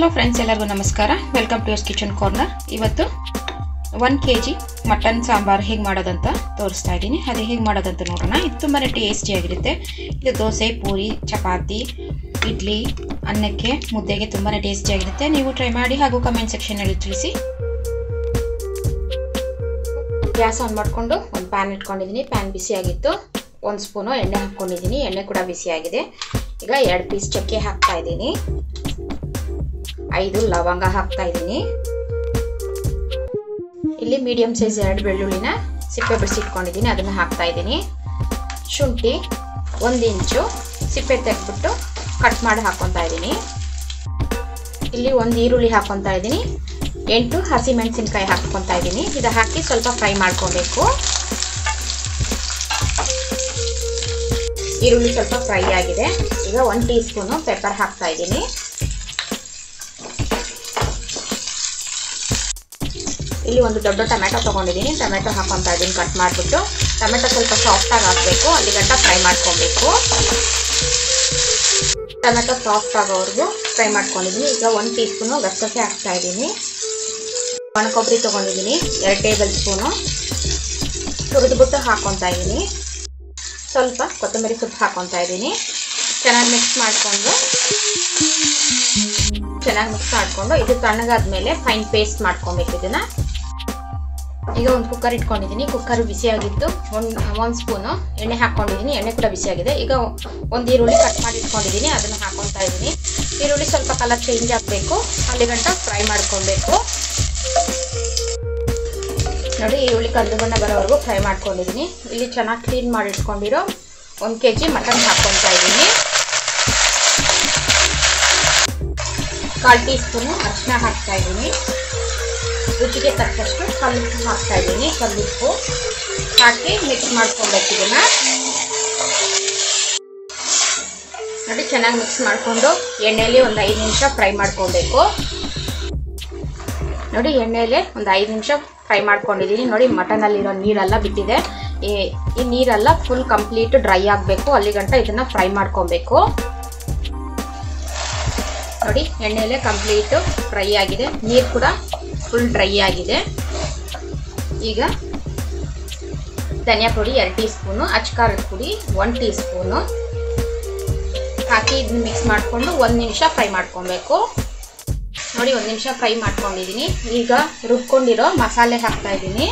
hello friends ಎಲ್ಲರಿಗೂ ನಮಸ್ಕಾರ welcome to yours kitchen corner ಇವತ್ತು one K G mutton sambar ಹೇಗೆ ಮಾಡೋದಂತ ತೋರಿಸ್ತಾ ಇದ್ದೀನಿ ಅದು ಹೇಗೆ ಮಾಡೋದಂತ ನೋಡೋಣ ಇದು ತುಂಬಾ ಟೇಸ್ಟಿಯಾಗಿರುತ್ತೆ ಇದು ದೋಸೆ ಪೂರಿ ಚಪಾತಿ ಇಡ್ಲಿ ಅನ್ನಕ್ಕೆ ಮುದ್ದೆಗೆ ತುಂಬಾ ಟೇಸ್ಟಿಯಾಗಿರುತ್ತೆ ನೀವು ಟ್ರೈ ಮಾಡಿ ಹಾಗೂ ಕಮೆಂಟ್ ಸೆಕ್ಷನಲ್ಲಿ ತಿಳಿಸಿ ಗ್ಯಾಸ್ ಆನ್ ಮಾಡಿಕೊಂಡು ಒಂದು ಪ್ಯಾನ್ ಇಟ್ಕೊಂಡಿದ್ದೀನಿ ಪ್ಯಾನ್ ಬಿಸಿಯಾಗಿತ್ತು ಒಂದು ಸ್ಪೂನು ಎಣ್ಣೆ ಹಾಕ್ಕೊಂಡಿದ್ದೀನಿ ಎಣ್ಣೆ ಕೂಡ ಬಿಸಿಯಾಗಿದೆ ಈಗ ಎರಡು ಪೀಸ್ ಚಕ್ಕೆ ಹಾಕ್ತಾ ಇದ್ದೀನಿ ಐದು ಲವಂಗ ಹಾಕ್ತಾ ಇದ್ದೀನಿ ಇಲ್ಲಿ ಮೀಡಿಯಂ ಸೈಜ್ ಎರಡು ಬೆಳ್ಳುಳ್ಳಿನ ಸಿಪ್ಪೆ ಬಿಡಿಸಿಟ್ಕೊಂಡಿದ್ದೀನಿ ಅದನ್ನು ಹಾಕ್ತಾ ಇದ್ದೀನಿ ಶುಂಠಿ ಒಂದು ಇಂಚು ಸಿಪ್ಪೆ ತೆಗೆದ್ಬಿಟ್ಟು ಕಟ್ ಮಾಡಿ ಹಾಕ್ಕೊತಾ ಇದ್ದೀನಿ ಇಲ್ಲಿ ಒಂದು ಈರುಳ್ಳಿ ಹಾಕ್ಕೊತಾ ಇದ್ದೀನಿ ಎಂಟು ಹಸಿ ಮೆಣಸಿನ್ಕಾಯಿ ಹಾಕ್ಕೊತಾ ಇದ್ದೀನಿ ಇದು ಹಾಕಿ ಸ್ವಲ್ಪ ಫ್ರೈ ಮಾಡ್ಕೊಬೇಕು ಈರುಳ್ಳಿ ಸ್ವಲ್ಪ ಫ್ರೈ ಆಗಿದೆ ಈಗ ಒನ್ ಟೀ ಸ್ಪೂನು ಪೆಪ್ಪರ್ ಹಾಕ್ತಾ ಇದ್ದೀನಿ ಇಲ್ಲಿ ಒಂದು ದೊಡ್ಡ ಟೊಮೆಟೊ ತೊಗೊಂಡಿದ್ದೀನಿ ಟೊಮೆಟೊ ಹಾಕೊತಾ ಇದ್ದೀನಿ ಕಟ್ ಮಾಡಿಬಿಟ್ಟು ಟೊಮೆಟೊ ಸ್ವಲ್ಪ ಸಾಫ್ಟಾಗಿ ಹಾಕಬೇಕು ಅಲ್ಲಿ ಗಂಟ ಫ್ರೈ ಮಾಡ್ಕೊಬೇಕು ಟೊಮೆಟೊ ಸಾಫ್ಟ್ ಆಗೋವರೆಗೂ ಫ್ರೈ ಮಾಡ್ಕೊಂಡಿದ್ದೀನಿ ಈಗ ಒಂದು ಟೀ ಸ್ಪೂನು ಗಸಗಸೆ ಹಾಕ್ತಾ ಇದ್ದೀನಿ ಒಣ ಕೊಬ್ಬರಿ ತೊಗೊಂಡಿದ್ದೀನಿ ಎರಡು ಟೇಬಲ್ ಸ್ಪೂನು ತುರಿದ್ಬಿಟ್ಟು ಹಾಕ್ಕೊತಾ ಇದ್ದೀನಿ ಸ್ವಲ್ಪ ಕೊತ್ತಂಬರಿ ಸೊಪ್ಪು ಹಾಕ್ಕೊತಾ ಇದ್ದೀನಿ ಚೆನ್ನಾಗಿ ಮಿಕ್ಸ್ ಮಾಡಿಕೊಂಡು ಚೆನ್ನಾಗಿ ಮಿಕ್ಸ್ ಮಾಡಿಕೊಂಡು ಇದು ತಣ್ಣಗಾದ್ಮೇಲೆ ಫೈನ್ ಪೇಸ್ಟ್ ಮಾಡ್ಕೊಬೇಕು ಇದನ್ನ ಈಗ ಒಂದು ಕುಕ್ಕರ್ ಇಟ್ಕೊಂಡಿದ್ದೀನಿ ಕುಕ್ಕರ್ ಬಿಸಿಯಾಗಿತ್ತು ಒಂದು ಒಂದು ಸ್ಪೂನು ಎಣ್ಣೆ ಹಾಕ್ಕೊಂಡಿದ್ದೀನಿ ಎಣ್ಣೆ ಕೂಡ ಬಿಸಿಯಾಗಿದೆ ಈಗ ಒಂದು ಈರುಳ್ಳಿ ಕಟ್ ಮಾಡಿ ಇಟ್ಕೊಂಡಿದ್ದೀನಿ ಅದನ್ನು ಹಾಕ್ಕೊತಾ ಇದ್ದೀನಿ ಈರುಳ್ಳಿ ಸ್ವಲ್ಪ ಕಲರ್ ಚೇಂಜ್ ಆಗಬೇಕು ಅಲ್ಲಿ ಗಂಟ ಫ್ರೈ ಮಾಡ್ಕೊಬೇಕು ನೋಡಿ ಈರುಳ್ಳಿ ಕಂದು ಬಣ್ಣ ಬರೋವರೆಗೂ ಫ್ರೈ ಮಾಡ್ಕೊಂಡಿದ್ದೀನಿ ಇಲ್ಲಿ ಚೆನ್ನಾಗಿ ಕ್ಲೀನ್ ಮಾಡಿ ಇಟ್ಕೊಂಡಿರೋ ಒಂದು ಕೆ ಜಿ ಮಟನ್ ಹಾಕ್ಕೊತಾ ಇದ್ದೀನಿ ಕಾಲು ಟೀ ಸ್ಪೂನು ಅರಿಶಿನ ಹಾಕ್ತಾ ಇದ್ದೀನಿ ರುಚಿಗೆ ತಕ್ಕಷ್ಟು ಕಲ್ಲುಪ್ಪು ಹಾಕ್ತಾ ಇದ್ದೀನಿ ಕಲ್ಲುಪ್ಪು ಹಾಕಿ ಮಿಕ್ಸ್ ಮಾಡ್ಕೊಬೇಕು ಇದನ್ನ ನೋಡಿ ಚೆನ್ನಾಗಿ ಮಿಕ್ಸ್ ಮಾಡಿಕೊಂಡು ಎಣ್ಣೆಯಲ್ಲಿ ಒಂದು ಐದು ನಿಮಿಷ ಫ್ರೈ ಮಾಡ್ಕೊಬೇಕು ನೋಡಿ ಎಣ್ಣೆಯಲ್ಲಿ ಒಂದು ಐದು ನಿಮಿಷ ಫ್ರೈ ಮಾಡ್ಕೊಂಡಿದ್ದೀನಿ ನೋಡಿ ಮಟನಲ್ಲಿರೋ ನೀರೆಲ್ಲ ಬಿಟ್ಟಿದೆ ಈ ಈ ನೀರೆಲ್ಲ ಫುಲ್ ಕಂಪ್ಲೀಟ್ ಡ್ರೈ ಆಗಬೇಕು ಅಲ್ಲಿ ಗಂಟ ಇದನ್ನು ಫ್ರೈ ಮಾಡ್ಕೊಬೇಕು ನೋಡಿ ಎಣ್ಣೆಲೆ ಕಂಪ್ಲೀಟು ಫ್ರೈ ಆಗಿದೆ ನೀರು ಕೂಡ ಫುಲ್ ಡ್ರೈ ಆಗಿದೆ ಈಗ ಧನಿಯಾ ಪುಡಿ ಎರಡು ಟೀ ಸ್ಪೂನು ಅಚ್ಕಾರದ ಪುಡಿ ಒನ್ ಟೀ ಸ್ಪೂನು ಹಾಕಿ ಇದನ್ನ ಮಿಕ್ಸ್ ಮಾಡಿಕೊಂಡು ಒಂದು ನಿಮಿಷ ಫ್ರೈ ಮಾಡ್ಕೊಬೇಕು ನೋಡಿ ಒಂದು ನಿಮಿಷ ಫ್ರೈ ಮಾಡ್ಕೊಂಡಿದ್ದೀನಿ ಈಗ ರುಬ್ಕೊಂಡಿರೋ ಮಸಾಲೆ ಹಾಕ್ತಾ ಇದ್ದೀನಿ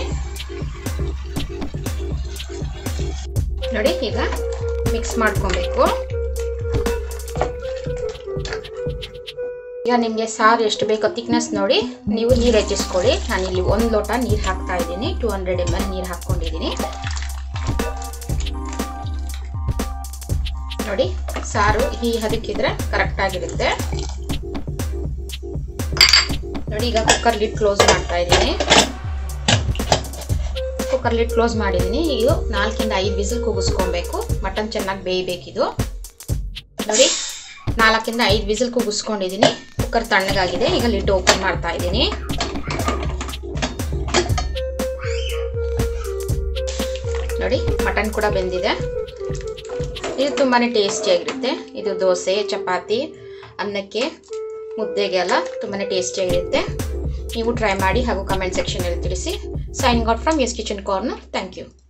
ನೋಡಿ ಈಗ ಮಿಕ್ಸ್ ಮಾಡ್ಕೊಬೇಕು ಈಗ ನಿಮಗೆ ಸಾರು ಎಷ್ಟು ಬೇಕೋ ತಿಕ್ನೆಸ್ ನೋಡಿ ನೀವು ನೀರು ಹೆಚ್ಚಿಸ್ಕೊಳ್ಳಿ ನಾನಿಲ್ಲಿ ಒಂದು ಲೋಟ ನೀರು ಹಾಕ್ತಾ ಇದ್ದೀನಿ ಟೂ ಹಂಡ್ರೆಡ್ ಎಮ್ ಎಲ್ ನೀರು ಹಾಕ್ಕೊಂಡಿದ್ದೀನಿ ನೋಡಿ ಸಾರು ಈ ಹದಕ್ಕಿದ್ರೆ ಕರೆಕ್ಟ್ ಆಗಿರುತ್ತೆ ನೋಡಿ ಈಗ ಕುಕ್ಕರ್ ಲಿಡ್ ಕ್ಲೋಸ್ ಮಾಡ್ತಾ ಇದ್ದೀನಿ ಕುಕ್ಕರ್ ಲಿಡ್ ಕ್ಲೋಸ್ ಮಾಡಿದ್ದೀನಿ ಇದು ನಾಲ್ಕಿಂದ ಐದು ವಿಸಿಲ್ ಕೂಗಿಸ್ಕೊಬೇಕು ಮಟನ್ ಚೆನ್ನಾಗಿ ಬೇಯಬೇಕಿದು ನೋಡಿ ನಾಲ್ಕಿಂದ ಐದು ವಿಸಿಲ್ ಕೂಗಿಸ್ಕೊಂಡಿದ್ದೀನಿ ಕುಕ್ಕರ್ ತಣ್ಣಗಾಗಿದೆ ಈಗ ಲಿಡ್ ಓಪನ್ ಮಾಡ್ತಾ ಇದ್ದೀನಿ ನೋಡಿ ಮಟನ್ ಕೂಡ ಬೆಂದಿದೆ ಇದು ತುಂಬಾ ಟೇಸ್ಟಿಯಾಗಿರುತ್ತೆ ಇದು ದೋಸೆ ಚಪಾತಿ ಅನ್ನಕ್ಕೆ ಮುದ್ದೆಗೆಲ್ಲ ತುಂಬಾ ಟೇಸ್ಟಿಯಾಗಿರುತ್ತೆ ನೀವು ಟ್ರೈ ಮಾಡಿ ಹಾಗೂ ಕಮೆಂಟ್ ಸೆಕ್ಷನಲ್ಲಿ ತಿಳಿಸಿ signing out from S kitchen corner thank you